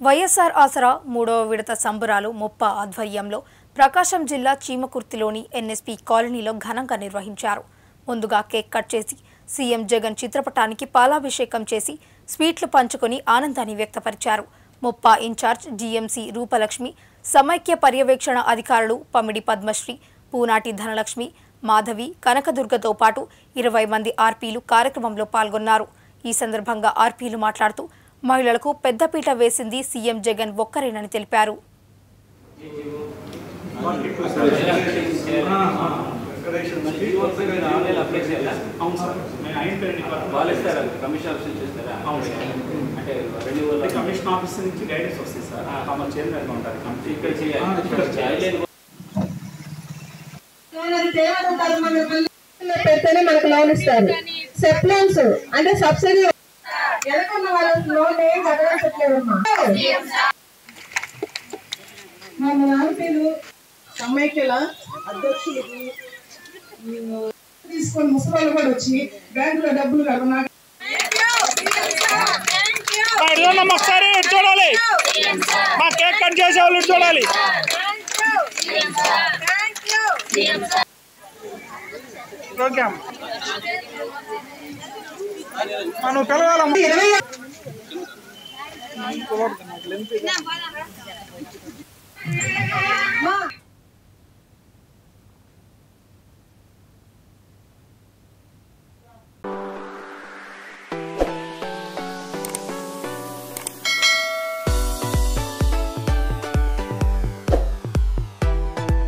వైఎస్ఆర్ ఆసరా మూడవ విడత సంబరాలు ముప్ప ఆధ్వర్యంలో ప్రకాశం జిల్లా చీమకుర్తిలోని ఎన్ఎస్పి కాలనీలో ఘనంగా నిర్వహించారు ముందుగా కేక్ కట్ చేసి సీఎం జగన్ చిత్రపటానికి పాలాభిషేకం చేసి స్వీట్లు పంచుకొని ఆనందాన్ని వ్యక్తపరిచారు ముప్ప ఇన్ఛార్జ్ జీఎంసీ రూపలక్ష్మి సమైక్య పర్యవేక్షణ అధికారులు పమిడి పద్మశ్రీ పూనాటి ధనలక్ష్మి మాధవి కనకదుర్గతో పాటు ఇరవై మంది ఆర్పీలు కార్యక్రమంలో పాల్గొన్నారు ఈ సందర్భంగా ఆర్పీలు మాట్లాడుతూ మహిళలకు పెద్దపీట వేసింది సీఎం జగన్ ఒక్కరేనని తెలిపారు ఆన్లైన్ అప్లై చేయాలా అవును సార్ నేను అయిపోయింది వాళ్ళు ఇస్తారా కమిషన్ ఆఫీస్ చేస్తారా అవును సార్. అంటే రెన్యూవల్ కమిషన్ ఆఫీస్ నుంచి గైడెన్స్ వస్తుంది సార్ తమ చైర్మన్ ఉంటారు కమిటీ ఇక్కడ ఆ, చేయాలి ఇక్కడ చేయాలి. ఆన్లైన్ పెడితేనే మనకు లోన్ ఇస్తారు సెప్ లోన్స్ అంటే సబ్సిడీ వెనకున్న వాళ్ళకి లోన్ ఏం కట్టలేదమ్మా మన నాన్నపేరు సమైక్యల అధ్యక్షులకి ఉమ్, తీసుకొని ముసలాళ్ళు కూడా వచ్చి బ్యాంకులో డబ్బులు కడమన్నా ఇదిగోండి ఒకసారి ఇటు చూడాలి మా కేక్ కట్ చేసే వాళ్ళు ఇటు చూడాలి ప్రోగ్రామ్ మనం పిలవాలమ్మ ఇరవై మా